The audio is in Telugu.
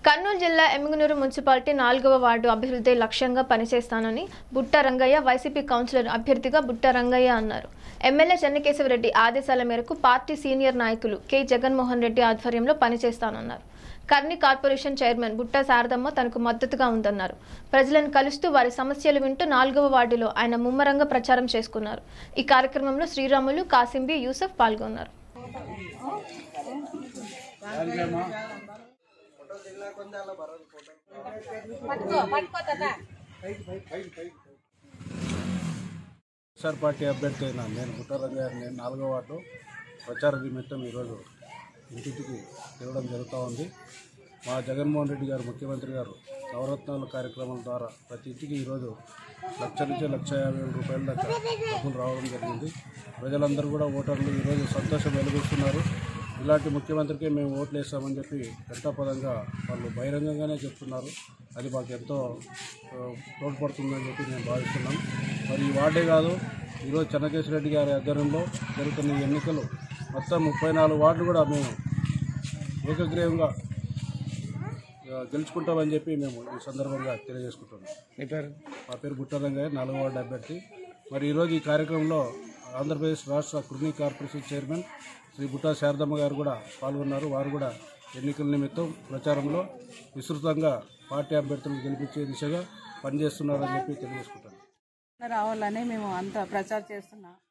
కర్నూలు జిల్లా ఎమ్మిగనూరు మున్సిపాలిటీ నాలుగవ వార్డు అభివృద్ధి లక్ష్యంగా పనిచేస్తానని బుట్ట రంగయ్య వైసీపీ కౌన్సిలర్ అభ్యర్థిగా బుట్ట రంగయ్య అన్నారు ఎమ్మెల్యే చెన్నకేశవరెడ్డి ఆదేశాల మేరకు పార్టీ సీనియర్ నాయకులు కె జగన్మోహన్ రెడ్డి ఆధ్వర్యంలో పనిచేస్తానన్నారు కర్ని కార్పొరేషన్ చైర్మన్ బుట్ట శారదమ్మ తనకు మద్దతుగా ఉందన్నారు ప్రజలను కలుస్తూ వారి సమస్యలు వింటూ నాలుగవ వార్డులో ఆయన ముమ్మరంగా ప్రచారం చేసుకున్నారు ఈ కార్యక్రమంలో శ్రీరాములు కాసింబి యూసఫ్ పాల్గొన్నారు వైఎస్ఆర్ పార్టీ అభ్యర్థి అయిన నేను గుట్టారం గారు నేను నాలుగో వార్డు ప్రచార నిమిత్తం ఈరోజు ఇంటింటికి తిరగడం జరుగుతూ ఉంది మా జగన్మోహన్ రెడ్డి గారు ముఖ్యమంత్రి గారు నవరత్నాల కార్యక్రమం ద్వారా ప్రతి ఇంటికి ఈరోజు లక్ష నుంచి లక్ష యాభై వేల రూపాయల దాకా డబ్బులు రావడం జరిగింది ప్రజలందరూ కూడా ఓటర్లు ఈరోజు సంతోషం వెలుగుస్తున్నారు ఇలాంటి ముఖ్యమంత్రికి మేము ఓట్లు వేస్తామని చెప్పి పదంగా వాళ్ళు బహిరంగంగానే చెప్తున్నారు అది మాకు ఎంతో ఆ, తోడ్పడుతుందని చెప్పి నేను భావిస్తున్నాను మరి ఈ వార్డే కాదు ఈరోజు చెన్నకేశ్వర రెడ్డి గారి ఆధ్వర్యంలో జరుగుతున్న ఈ ఎన్నికలు మొత్తం ముప్పై నాలుగు వార్డులు కూడా మేము ఏకగ్రీవంగా ఆ, గెలుచుకుంటామని చెప్పి మేము ఈ సందర్భంగా తెలియజేసుకుంటున్నాం మా పేరు గుట్టరంగయ్య నాలుగో వార్డు అభ్యర్థి మరి ఈరోజు ఈ కార్యక్రమంలో ఆంధ్రప్రదేశ్ రాష్ట్ర కృణి కార్పొరేషన్ చైర్మన్ శ్రీ బుట్టా శారదమ్మ గారు కూడా పాల్గొన్నారు వారు కూడా ఎన్నికల నిమిత్తం ప్రచారంలో విస్తృతంగా పార్టీ అభ్యర్థులను గెలిపించే దిశగా పనిచేస్తున్నారని చెప్పి తెలియజేసుకుంటాను రావాలని మేము అంత ప్రచారం చేస్తున్నాం